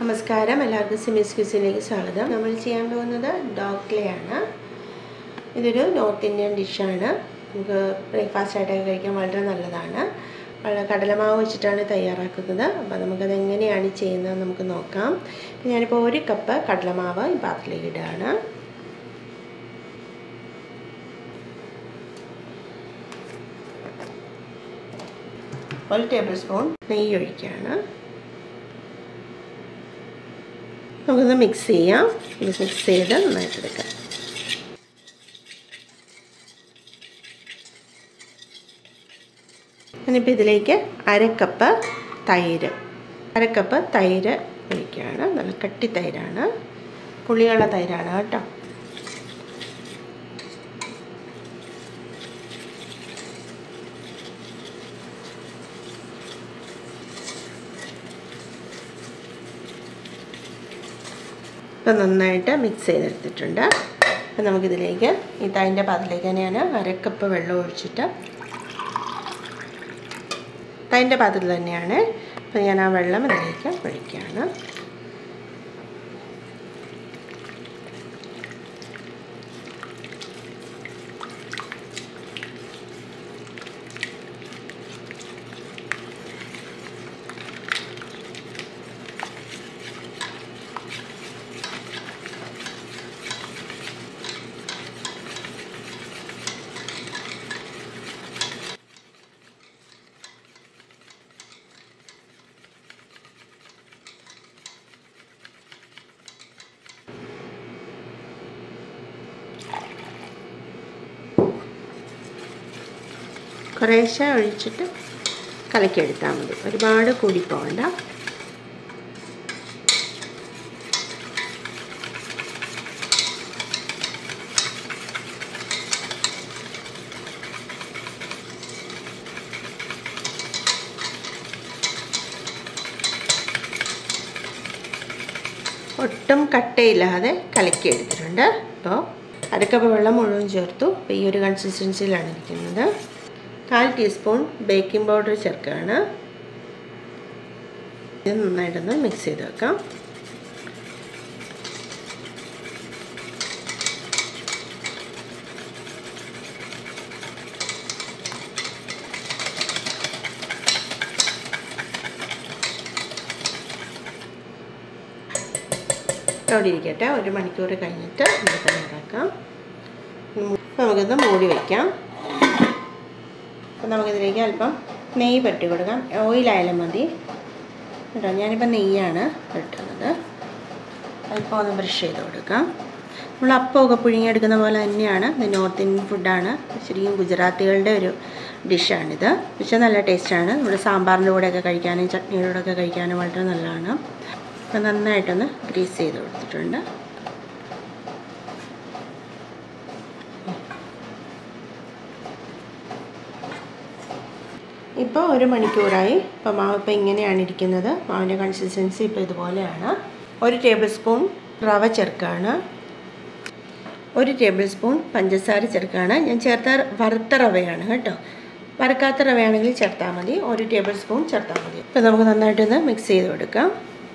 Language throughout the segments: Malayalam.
നമസ്കാരം എല്ലാവർക്കും സിമിസ് ക്യൂസിലേക്ക് സ്വാഗതം നമ്മൾ ചെയ്യാൻ പോകുന്നത് ഡോഗ്ലേ ആണ് ഇതൊരു നോർത്ത് ഇന്ത്യൻ ഡിഷാണ് നമുക്ക് ബ്രേക്ക്ഫാസ്റ്റ് ആയിട്ടൊക്കെ കഴിക്കാൻ വളരെ നല്ലതാണ് വളരെ കടലമാവ് വെച്ചിട്ടാണ് തയ്യാറാക്കുന്നത് അപ്പോൾ നമുക്കത് എങ്ങനെയാണ് ചെയ്യുന്നത് നമുക്ക് നോക്കാം ഇപ്പം ഞാനിപ്പോൾ ഒരു കപ്പ് കടലമാവ് ഈ പാത്രത്തിലേക്ക് ഇടുകയാണ് ഒരു ടേബിൾ സ്പൂൺ നെയ്യ് ഒഴിക്കുകയാണ് നമുക്കൊന്ന് മിക്സ് ചെയ്യാം ഇത് മിക്സ് ചെയ്ത് നന്നായിട്ട് എടുക്കാം ഞാനിപ്പോൾ ഇതിലേക്ക് അരക്കപ്പ് തൈര് അരക്കപ്പ് തൈര് ഒഴിക്കുകയാണ് നല്ല കട്ടി തൈരാണ് പുളിയുള്ള തൈരാണ് കേട്ടോ ഇപ്പം നന്നായിട്ട് മിക്സ് ചെയ്തെടുത്തിട്ടുണ്ട് അപ്പം നമുക്കിതിലേക്ക് ഈ തൈൻ്റെ പാത്രത്തിലേക്ക് ഞാൻ അരക്കപ്പ് വെള്ളം ഒഴിച്ചിട്ട് തൈൻ്റെ പാത്രത്തിൽ തന്നെയാണ് അപ്പം ഞാൻ ആ വെള്ളം ഇതിലേക്ക് ഒഴിക്കുകയാണ് കുറേശ്ശെ ഒഴിച്ചിട്ട് കലക്കിയെടുത്താൽ മതി ഒരുപാട് കൂടി പോകണ്ട ഒട്ടും കട്ടയില്ലാതെ കലക്കിയെടുത്തിട്ടുണ്ട് അപ്പോൾ അരക്കപ്പ് വെള്ളം മുഴുവൻ ചേർത്തു അപ്പോൾ ഈ ഒരു കൺസിസ്റ്റൻസിയിലാണ് ഇരിക്കുന്നത് കാൽ ടീസ്പൂൺ ബേക്കിംഗ് പൗഡർ ചേർക്കുകയാണ് ഇത് നന്നായിട്ടൊന്ന് മിക്സ് ചെയ്ത് വെക്കാം അവിടെ ഇരിക്കട്ടെ ഒരു മണിക്കൂർ കഴിഞ്ഞിട്ട് നമുക്ക് തയ്യാറാക്കാം നമുക്കിത് മൂടി വയ്ക്കാം അപ്പം നമുക്കിതിലേക്ക് അല്പം നെയ്യ് പറ്റി കൊടുക്കാം ഓയിലായാലും മതി കേട്ടോ ഞാനിപ്പോൾ നെയ്യാണ് ഇട്ടുന്നത് അല്പം ഒന്ന് ബ്രഷ് ചെയ്ത് കൊടുക്കാം നമ്മൾ അപ്പമൊക്കെ പുഴുങ്ങിയെടുക്കുന്ന പോലെ തന്നെയാണ് ഇത് നോർത്ത് ഇന്ത്യൻ ഫുഡാണ് ശരിക്കും ഗുജറാത്തികളുടെ ഒരു ഡിഷാണിത് പക്ഷേ നല്ല ടേസ്റ്റാണ് നമ്മുടെ സാമ്പാറിൻ്റെ കൂടെയൊക്കെ കഴിക്കാനും ചട്നിയുടെ കൂടെയൊക്കെ കഴിക്കാനും വളരെ നല്ലതാണ് അപ്പം നന്നായിട്ടൊന്ന് ഗ്രീസ് ചെയ്ത് കൊടുത്തിട്ടുണ്ട് ഇപ്പോൾ ഒരു മണിക്കൂറായി ഇപ്പോൾ മാവ് ഇപ്പോൾ ഇങ്ങനെയാണ് ഇരിക്കുന്നത് മാവിൻ്റെ കൺസിസ്റ്റൻസി ഇപ്പോൾ ഇതുപോലെയാണ് ഒരു ടേബിൾ സ്പൂൺ റവ ചേർക്കുകയാണ് ഒരു ടേബിൾ സ്പൂൺ പഞ്ചസാര ചേർക്കുകയാണ് ഞാൻ ചേർത്ത വറുത്ത റവയാണ് കേട്ടോ വറുക്കാത്ത റവയാണെങ്കിൽ ചേർത്താൽ മതി ഒരു ടേബിൾ സ്പൂൺ ചേർത്താൽ മതി ഇപ്പോൾ നമുക്ക് നന്നായിട്ടൊന്ന് മിക്സ് ചെയ്ത് കൊടുക്കാം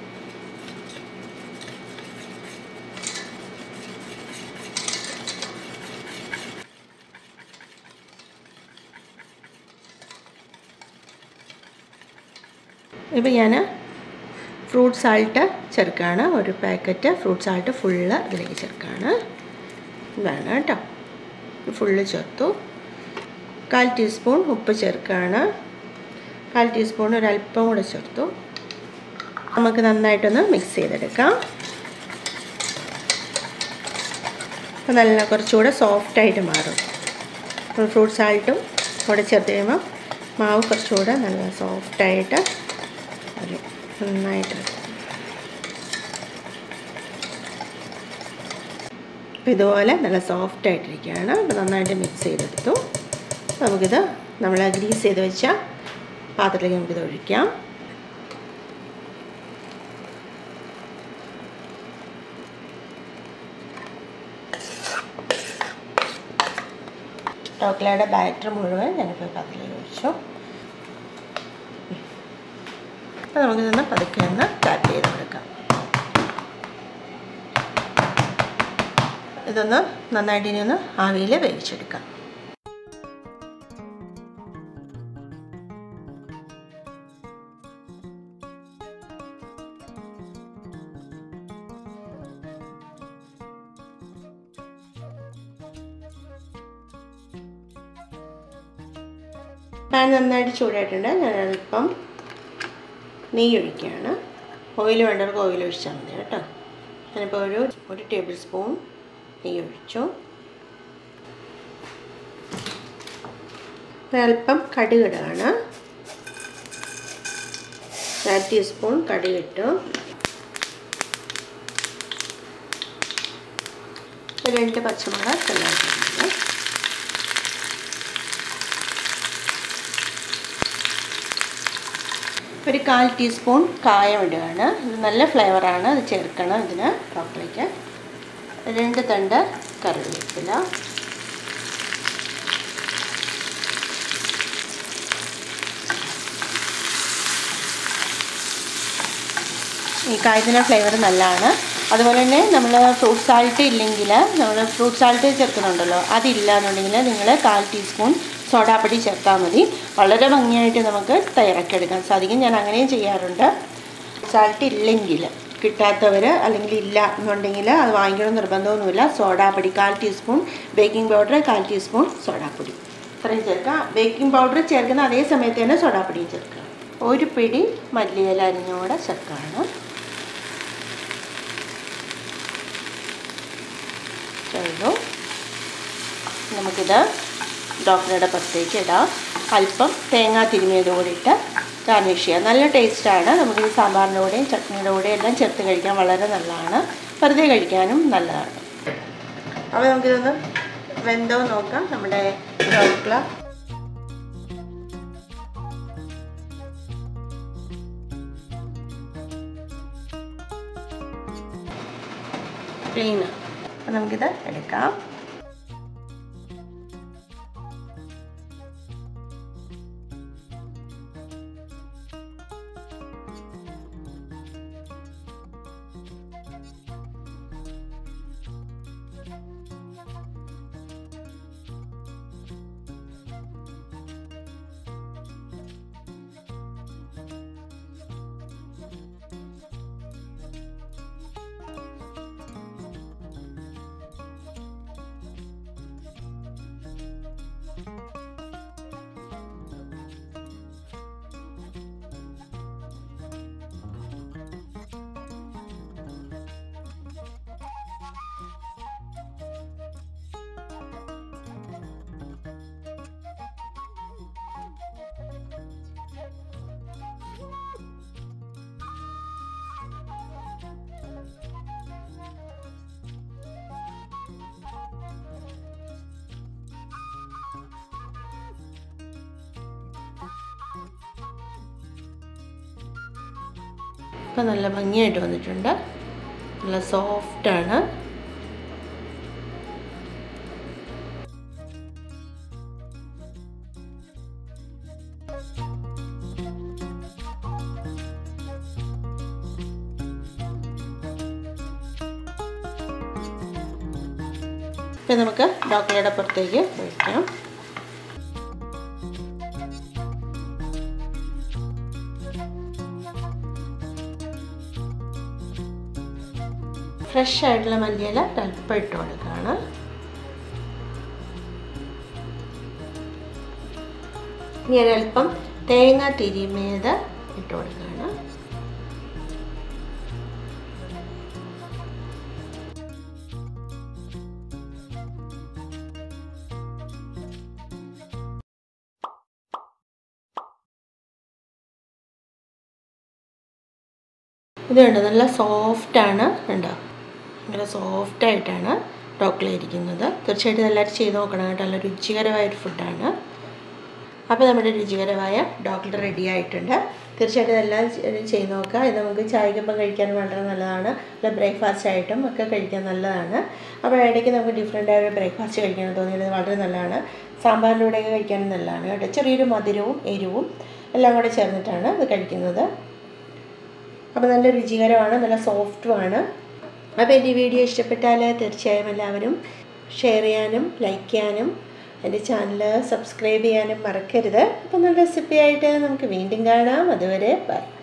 ഇപ്പം ഞാൻ ഫ്രൂട്ട് സാൾട്ട് ചേർക്കുകയാണ് ഒരു പാക്കറ്റ് ഫ്രൂട്ട് സാൾട്ട് ഫുള്ള് ഇതിലേക്ക് ചേർക്കുകയാണ് ഇതാണ് കേട്ടോ ഫുള്ള് ചേർത്തു കാൽ ടീസ്പൂൺ ഉപ്പ് ചേർക്കുകയാണ് കാൽ ടീസ്പൂൺ ഒരല്പം കൂടെ ചേർത്തു നമുക്ക് നന്നായിട്ടൊന്ന് മിക്സ് ചെയ്തെടുക്കാം അപ്പോൾ നല്ല കുറച്ചുകൂടെ സോഫ്റ്റായിട്ട് മാറും ഫ്രൂട്ട് സാൾട്ടും കൂടെ ചേർത്ത് കഴിയുമ്പോൾ മാവ് കുറച്ചുകൂടെ നല്ല സോഫ്റ്റായിട്ട് വരും നന്നായിട്ട് അപ്പോൾ ഇതുപോലെ നല്ല സോഫ്റ്റ് ആയിട്ടിരിക്കുകയാണ് അപ്പോൾ നന്നായിട്ട് മിക്സ് ചെയ്തെടുത്തു നമുക്കിത് നമ്മൾ ഗ്രീസ് ചെയ്ത് വെച്ച പാത്രത്തിലേക്ക് നമുക്കിത് ഒഴിക്കാം ടോക്ലയുടെ ബാറ്റർ മുഴുവൻ ഞാനിപ്പോൾ പാത്രത്തിലേക്ക് ഒഴിച്ചു അപ്പോൾ നമുക്കിതൊന്ന് പതുക്കെ ഒന്ന് ടാപ്പ് ചെയ്ത് കൊടുക്കാം ഇതൊന്ന് നന്നായിട്ട് ഇനി ഒന്ന് ആവിയിൽ വേവിച്ചെടുക്കാം പാൻ നന്നായിട്ട് ചൂടായിട്ടുണ്ട് ഞാൻ അല്പം നെയ്യ് ഒഴിക്കുകയാണ് ഓയിൽ വേണ്ടവർക്ക് ഓയിൽ ഒഴിച്ചാൽ മതി കേട്ടോ ഞാനിപ്പോൾ ഒരു ഒരു ടേബിൾ സ്പൂൺ നെയ്യ് ഒഴിച്ചു അല്പം കടുകിടാണ് അര ടീസ്പൂൺ കടുകിട്ടു രണ്ട് പച്ചമുളക് ചെല്ലാറുണ്ട് ഒരു കാൽ ടീസ്പൂൺ കായം ഇടുകയാണ് ഇത് നല്ല ഫ്ലേവറാണ് അത് ചേർക്കണം ഇതിന് ടോപ്പിലേക്ക് രണ്ട് തണ്ട് കറിവേപ്പില ഈ കായത്തിൻ്റെ ഫ്ലേവർ നല്ലതാണ് അതുപോലെ തന്നെ നമ്മൾ ഫ്രൂട്ട് സാൾട്ട് ഇല്ലെങ്കിൽ നമ്മൾ ഫ്രൂട്ട് സാൾട്ട് ചേർക്കുന്നുണ്ടല്ലോ അതില്ല എന്നുണ്ടെങ്കിൽ നിങ്ങൾ കാൽ ടീസ്പൂൺ സോഡാപ്പൊടി ചേർത്താൽ മതി വളരെ ഭംഗിയായിട്ട് നമുക്ക് തയ്യാറാക്കിയെടുക്കാൻ സാധിക്കും ഞാൻ അങ്ങനെയും ചെയ്യാറുണ്ട് സാൾട്ട് ഇല്ലെങ്കിൽ കിട്ടാത്തവർ അല്ലെങ്കിൽ ഇല്ല എന്നുണ്ടെങ്കിൽ അത് വാങ്ങിക്കണം നിർബന്ധമൊന്നുമില്ല സോഡാപ്പൊടി കാൽ ടീസ്പൂൺ ബേക്കിംഗ് പൗഡർ കാൽ ടീസ്പൂൺ സോഡാപ്പൊടി ഇത്രയും ചേർക്കാം ബേക്കിംഗ് പൗഡർ ചേർക്കുന്ന അതേ സമയത്ത് തന്നെ സോഡാപ്പൊടിയും ചേർക്കുക ഒരു പിടി മല്ലിയില അരിഞ്ഞോടെ ചേർക്കുകയാണ് ചെയ്തു നമുക്കിത് ഡോക്ടറുടെ പുറത്തേക്ക് ഇടാം അല്പം തേങ്ങ തിരുമിയത് കൂടി ഇട്ട് ഗാർണിഷ് ചെയ്യാം നല്ല ടേസ്റ്റാണ് നമുക്കിത് സാമ്പാറിൻ്റെ കൂടെയും ചട്നിയുടെ കൂടെയും എല്ലാം ചേർത്ത് കഴിക്കാൻ വളരെ നല്ലതാണ് വെറുതെ കഴിക്കാനും നല്ലതാണ് അപ്പോൾ നമുക്കിതൊന്ന് വെന്തോ നോക്കാം നമ്മുടെ ഡോക്ല ക്ലീൻ അപ്പം നമുക്കിത് എടുക്കാം ഇപ്പം നല്ല ഭംഗിയായിട്ട് വന്നിട്ടുണ്ട് നല്ല സോഫ്റ്റാണ് ഇപ്പം നമുക്ക് ഡോക്ടറുടെ പുറത്തേക്ക് ഒഴിക്കാം ഫ്രഷ് ആയിട്ടുള്ള മല്ലിയില അല്പം ഇട്ട് കൊടുക്കുകയാണ് ഇനി ഒരല്പം തേങ്ങ തിരിമേത് ഇട്ട് കൊടുക്കുകയാണ് ഇത് കണ്ടോ നല്ല സോഫ്റ്റാണ് കണ്ടോ ഭയങ്കര സോഫ്റ്റായിട്ടാണ് ബ്രോക്കലി ഇരിക്കുന്നത് തീർച്ചയായിട്ടും എല്ലാവരും ചെയ്ത് നോക്കണം കേട്ടോ നല്ല രുചികരമായൊരു ഫുഡാണ് അപ്പോൾ നമ്മുടെ രുചികരമായ ഡോക്ടർ റെഡി ആയിട്ടുണ്ട് തീർച്ചയായിട്ടും ഇതെല്ലാം ചെയ്ത് നോക്കുക ഇത് നമുക്ക് ചായക്കൊപ്പം കഴിക്കാൻ വളരെ നല്ലതാണ് അല്ല ബ്രേക്ക്ഫാസ്റ്റ് ആയിട്ടും ഒക്കെ കഴിക്കാൻ നല്ലതാണ് അപ്പോൾ ഇടയ്ക്ക് നമുക്ക് ഡിഫറെൻ്റ് ആയ ബ്രേക്ക്ഫാസ്റ്റ് കഴിക്കാൻ തോന്നിയത് വളരെ നല്ലതാണ് സാമ്പാറിൻ്റെ കൂടെയൊക്കെ കഴിക്കാനും നല്ലതാണ് കേട്ടോ ചെറിയൊരു മധുരവും എരിവും എല്ലാം കൂടെ ചേർന്നിട്ടാണ് ഇത് കഴിക്കുന്നത് അപ്പോൾ നല്ല രുചികരമാണ് നല്ല സോഫ്റ്റുമാണ് അപ്പോൾ എൻ്റെ വീഡിയോ ഇഷ്ടപ്പെട്ടാൽ തീർച്ചയായും എല്ലാവരും ഷെയർ ചെയ്യാനും ലൈക്ക് ചെയ്യാനും എൻ്റെ ചാനൽ സബ്സ്ക്രൈബ് ചെയ്യാനും മറക്കരുത് അപ്പോൾ നല്ല റെസിപ്പി ആയിട്ട് നമുക്ക് വീണ്ടും കാണാം അതുവരെ ബൈ